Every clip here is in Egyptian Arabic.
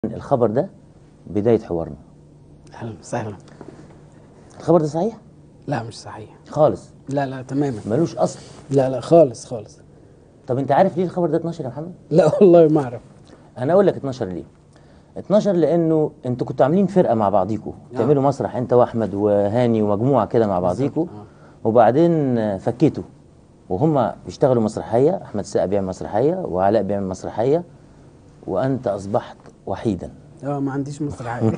الخبر ده بداية حوارنا اهلا وسهلا الخبر ده صحيح لا مش صحيح خالص لا لا تماما ملوش أصل لا لا خالص خالص طب أنت عارف ليه الخبر ده اتنشر يا محمد؟ لا والله ما اعرف أنا أقول لك اتنشر ليه اتنشر لأنه أنتوا كنتوا عاملين فرقة مع بعضيكوا تعملوا مسرح أنت وأحمد وهاني ومجموعة كده مع بعضيكوا وبعدين آه، فكيتوا وهم بيشتغلوا مسرحية أحمد السقا بيعمل مسرحية وعلاء بيعمل مسرحية وأنت أصبحت وحيدا اه ما عنديش مسرحيه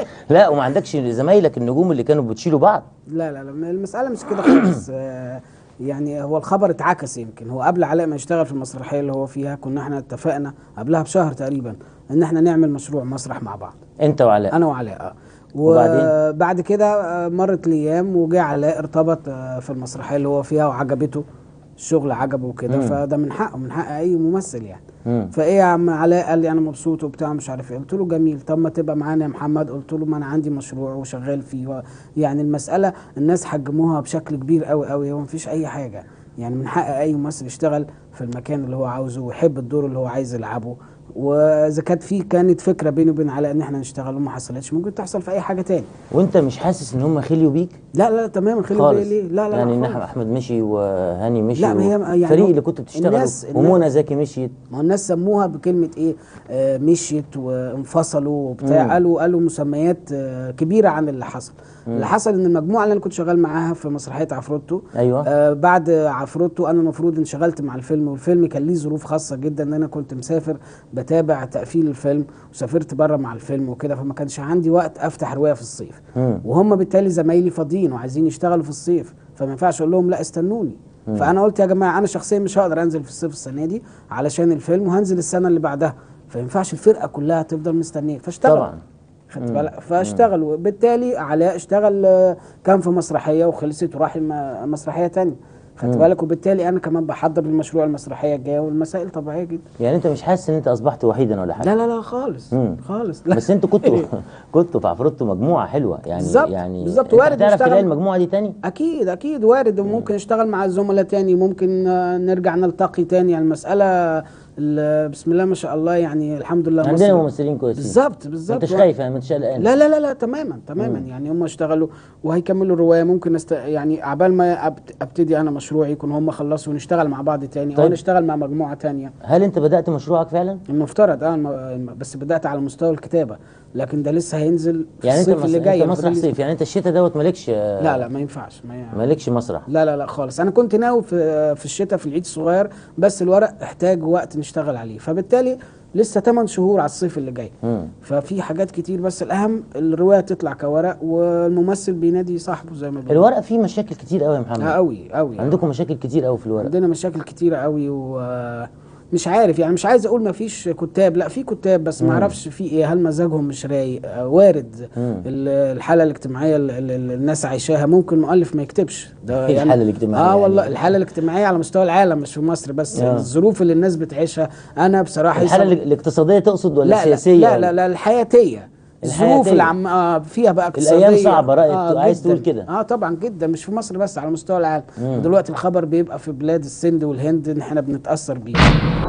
لا وما عندكش زمايلك النجوم اللي كانوا بتشيلوا بعض لا لا لا المساله مش كده خالص آه، يعني هو الخبر اتعكس يمكن هو قبل علاء ما يشتغل في المسرحيه اللي هو فيها كنا احنا اتفقنا قبلها بشهر تقريبا ان احنا نعمل مشروع مسرح مع بعض أنت وعلاء انا وعلاء اه وبعدين؟ وبعد كده آه، مرت الايام وجه علاء ارتبط آه، في المسرحيه اللي هو فيها وعجبته الشغل عجبه وكده فده من حقه من حق اي ممثل يعني مم. فايه يا عم علاء قال لي انا مبسوط وبتاع مش عارف ايه قلت له جميل طب ما تبقى معانا يا محمد قلت له ما انا عندي مشروع وشغال فيه و... يعني المساله الناس حجموها بشكل كبير قوي قوي هو مفيش اي حاجه يعني من حق اي ممثل يشتغل في المكان اللي هو عاوزه ويحب الدور اللي هو عايز يلعبه واذا كانت في كانت فكره بيني وبين علاء ان احنا نشتغل وما حصلتش ممكن تحصل في اي حاجه تاني وانت مش حاسس ان هم خليوا بيك لا لا تماما خلي خالص بالي ليه لا لا يعني لا ان خالص. احمد مشي وهاني مشي لا، ما هي- يعني الفريق هو اللي كنت بتشتغلوا الناس- ومنى زكي مشيت ما هو الناس سموها بكلمة ايه آه مشيت وانفصلوا وبتاع قالوا قالوا مسميات آه كبيرة عن اللي حصل اللي حصل ان المجموعة اللي انا كنت شغال معاها في مسرحية عفروتو أيوة. آه بعد عفروتو انا المفروض انشغلت مع الفيلم والفيلم كان ليه ظروف خاصة جدا ان انا كنت مسافر بتابع تقفيل الفيلم وسافرت بره مع الفيلم وكده فما كانش عندي وقت افتح رواية في الصيف مم. وهم بالتالي زمايلي فاضيين وعايزين يشتغلوا في الصيف فما ينفعش اقول لهم لا استنوني فانا قلت يا جماعه انا شخصيا مش هقدر انزل في الصيف السنه دي علشان الفيلم وهنزل السنه اللي بعدها فما ينفعش الفرقه كلها تفضل مستنيه فاشتغل طبعا خدت بالك فاشتغلوا بالتالي علاء اشتغل آه، كان في مسرحيه وخلصت وراح الم- مسرحيه تانية خدت بالك وبالتالي انا كمان بحضر المشروع المسرحيه الجايه والمسائل طبيعيه جدا يعني انت مش حاسس ان انت اصبحت وحيدا ولا حاجه لا لا لا خالص مم. خالص لا بس انتوا كنتوا كنتوا في عفروتو مجموعه حلوه يعني بالظبط، يعني بالظبط، انت وارد هتعرف نشتغل- تلاقي المجموعه دي تاني اكيد اكيد وارد وممكن اشتغل مع الزملاء تاني ممكن آه، نرجع نلتقي تاني يعني المساله ال- بسم الله ما شاء الله يعني الحمد لله عندنا مصر- ممثلين كويسين بالظبط ما بالظبط انتش خايف يعني ما انتش قلقان لا لا لا لا تماما تماما يعني هم اشتغلوا وهيكملوا الروايه ممكن نست... يعني عبال ما أبت... ابتدي انا مشروعي يكون هم خلصوا ونشتغل مع بعض تاني او طيب. نشتغل مع مجموعه تانية هل انت بدات مشروعك فعلا المفترض اه الم- بس بدات على مستوى الكتابه لكن ده لسه هينزل في يعني انت الصيف مس... اللي جاي انت مسرح الفريق- صيف يعني انت الشتاء دوت مالكش لا لا ما ينفعش ما ي... مالكش مسرح لا لا لا خالص انا كنت ناوي في في الشتاء في العيد الصغير بس الورق احتاج وقت نشتغل عليه فبالتالي لسه 8 شهور على الصيف اللي جاي مم. ففي حاجات كتير بس الاهم الروايه تطلع كورق والممثل بينادي صاحبه زي ما بيقولوا الورق فيه مشاكل كتير قوي يا محمد قوي قوي عندكم مشاكل كتير قوي في الورق عندنا مشاكل كتيرة قوي ومش عارف يعني مش عايز اقول ما فيش كتاب لا في كتاب بس ما اعرفش في ايه هل مزاجهم مش رايق آه، وارد ال- الحاله الاجتماعيه اللي اللي الناس عايشاها ممكن مؤلف ما يكتبش ده إيه الحالة الاجتماعية اه يعني؟ والله الحاله الاجتماعيه على مستوى العالم مش في مصر بس آه. الظروف اللي الناس بتعيشها انا بصراحه الحاله يصب- ال- الاقتصاديه تقصد ولا لا السياسيه لا لا لا الحياتيه الظروف الحياتية. اللي عم آه فيها بقى الأيام اقتصادية صعبة رأيك عايز جداً. تقول كده. اه طبعا جدا مش في مصر بس على مستوى العالم دلوقتي الخبر بيبقى في بلاد السند والهند ان احنا بنتاثر بيه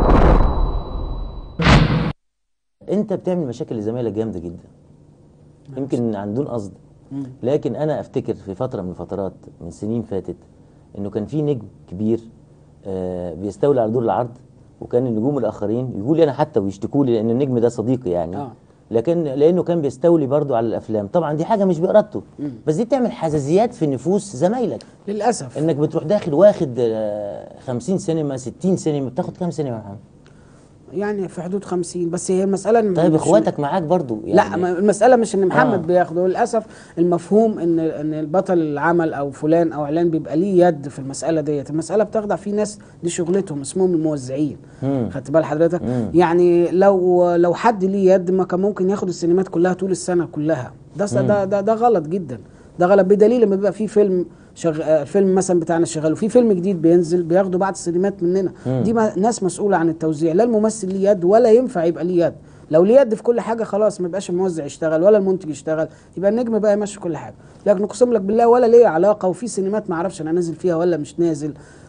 انت بتعمل مشاكل لزمايلك جامده جدا يمكن عن دون قصد مم. لكن انا افتكر في فتره من الفترات من سنين فاتت انه كان في نجم كبير آه بيستولي على دور العرض وكان النجوم الاخرين يقول لي انا حتى ويشتكوا لي لان النجم ده صديقي يعني آه. لكن لانه كان بيستولي برضو على الافلام طبعا دي حاجه مش بارادته بس دي بتعمل حساسيات في نفوس زمايلك للاسف انك بتروح داخل واخد آه، 50 سينما 60 سينما بتاخد كام سينما يا محمد يعني في حدود 50 بس هي المساله إن طيب مش- اخواتك معاك برضو يعني لا ما- المسألة مش إن محمد آه. بياخده للأسف المفهوم إن إن البطل العمل أو فلان أو إعلان بيبقى ليه يد في المسألة ديت، المسألة بتخضع في ناس دي شغلتهم اسمهم الموزعين. مم. خدت بال حضرتك؟ مم. يعني لو لو حد ليه يد ما كان ممكن ياخد السينمات كلها طول السنة كلها. ده س- ده ده, ده غلط جدا. ده غلط بدليل لما بيبقى في فيلم شغ... آه، الفيلم مثلا بتاعنا شغال وفي فيلم جديد بينزل بياخدوا بعض السينمات مننا دي ما... ناس مسؤوله عن التوزيع لا الممثل ليه يد ولا ينفع يبقى ليه يد لو ليه يد في كل حاجه خلاص ما يبقاش الموزع يشتغل ولا المنتج يشتغل يبقى النجم بقى يمشي كل حاجه لكن اقسم لك بالله ولا ليه علاقه وفي سينمات ما اعرفش انا نازل فيها ولا مش نازل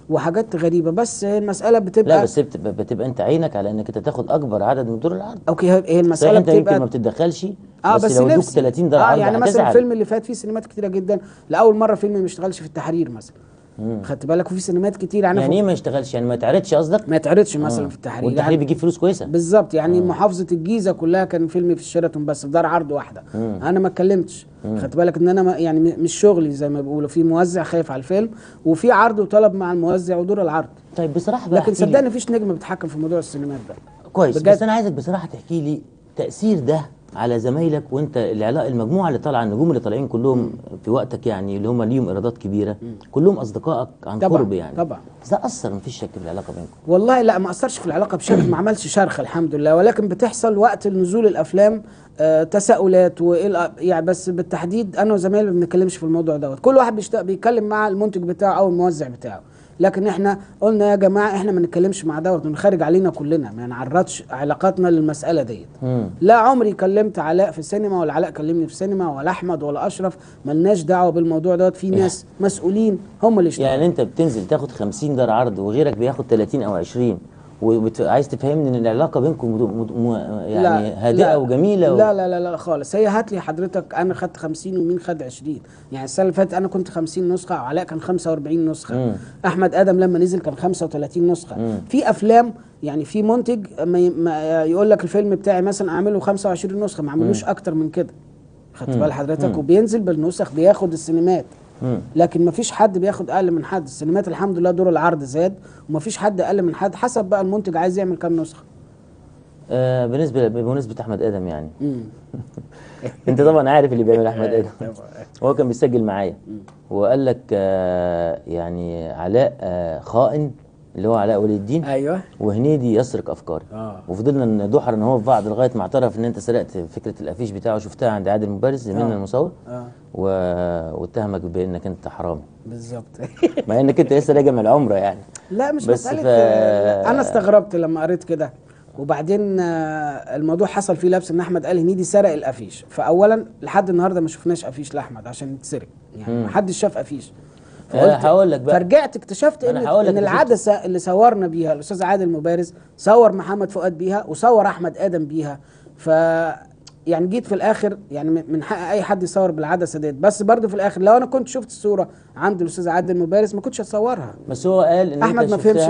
وحاجات غريبه بس هي المساله بتبقى لا بس بتبقى, بتبقى انت عينك على انك انت تاخد اكبر عدد من دور العرض اوكي هي هي صحيح المساله انت يمكن ما بتبقى بتتدخلش اه بس, بس لو ادوك نفسي 30 دور اه عرض يعني مثلا هتزعل. الفيلم اللي فات فيه سينمات كتيره جدا لاول مره فيلم ما يشتغلش في التحرير مثلا خدت بالك وفي سينمات كتير يعني, يعني ايه يعني ما يشتغلش يعني ما يتعرضش قصدك ما يتعرضش مثلا في التحرير والتحرير يعني بيجيب فلوس كويسه بالظبط يعني محافظه الجيزه كلها كان فيلم في الشيراتون بس في دار عرض واحده انا ما اتكلمتش خدت بالك ان انا ما يعني م- مش شغلي زي ما بيقولوا في موزع خايف على الفيلم وفي عرض وطلب مع الموزع ودور العرض طيب بصراحه بقى لكن احكي لي- صدقني مفيش نجم بيتحكم في موضوع السينمات ده كويس بجد. بس انا عايزك بصراحه تحكي لي تاثير ده على زمايلك وانت العلاقه المجموعه اللي طالعه النجوم اللي طالعين كلهم في وقتك يعني اللي هم ليهم ايرادات كبيره كلهم اصدقائك عن طبعاً، قرب يعني طبعاً. ده اثر مفيش شك في العلاقه بينكم والله لا ما اثرش في العلاقه بشكل ما عملش شرخ الحمد لله ولكن بتحصل وقت نزول الافلام آه تساؤلات وإيه الأ- يعني بس بالتحديد انا وزمايلي ما بنتكلمش في الموضوع دوت كل واحد بيشت... بيتكلم مع المنتج بتاعه او الموزع بتاعه لكن احنا قلنا يا جماعه احنا ما نتكلمش مع دوت ونخرج علينا كلنا ما نعرضش علاقاتنا للمساله ديت لا عمري كلمت علاء في السينما ولا علاء كلمني في السينما ولا احمد ولا اشرف ملناش دعوه بالموضوع دوت في ناس مسؤولين هم اللي يشتغلوا يعني انت بتنزل تاخد 50 دار عرض وغيرك بياخد 30 او 20 وعايز تفهمني ان العلاقه بينكم مد- مد- م- يعني هادئه وجميله و... لا لا لا لا خالص هي هات لي حضرتك انا خدت 50 ومين خد 20 يعني السنه اللي فاتت انا كنت 50 نسخه وعلاء كان 45 نسخه مم. احمد ادم لما نزل كان 35 نسخه في افلام يعني في منتج ما ي- ما يقول لك الفيلم بتاعي مثلا اعمله 25 نسخه ما اعملوش اكتر من كده خدت بال حضرتك وبينزل بالنسخ بياخد السينمات مم. لكن ما فيش حد بياخد اقل من حد السينمات الحمد لله دور العرض زاد وما فيش حد اقل من حد حسب بقى المنتج عايز يعمل كام نسخه آه بالنسبه بمناسبه احمد ادم يعني انت طبعا عارف اللي بيعمل احمد ادم هو كان بيسجل معايا وقال لك آه يعني علاء آه خائن اللي هو علاء ولي الدين ايوه وهنيدي يسرق افكاري آه. وفضلنا ندحر ان هو في بعض لغايه ما اعترف ان انت سرقت فكره الافيش بتاعه شفتها عند عادل مبارز زميلنا آه. المصور اه و... واتهمك بانك انت حرامي بالظبط مع انك انت لسه راجع من العمره يعني لا مش بس مسألة ف- آه، أنا استغربت لما قريت كده وبعدين آه، الموضوع حصل فيه لبس إن أحمد قال هنيدي سرق الأفيش فأولا لحد النهاردة ما شفناش أفيش لأحمد عشان يتسرق يعني ما حدش شاف أفيش آه، هقول لك بقى. فرجعت اكتشفت أنا ان هقول لك ان اكتشفت. العدسه اللي صورنا بيها الاستاذ عادل مبارز صور محمد فؤاد بيها وصور احمد ادم بيها ف يعني جيت في الاخر يعني من من حق اي حد يصور بالعدسه ديت بس برضه في الاخر لو انا كنت شفت الصوره عند الاستاذ عادل مبارز ما كنتش هتصورها بس هو قال ان احمد انت ما شفتها فهمش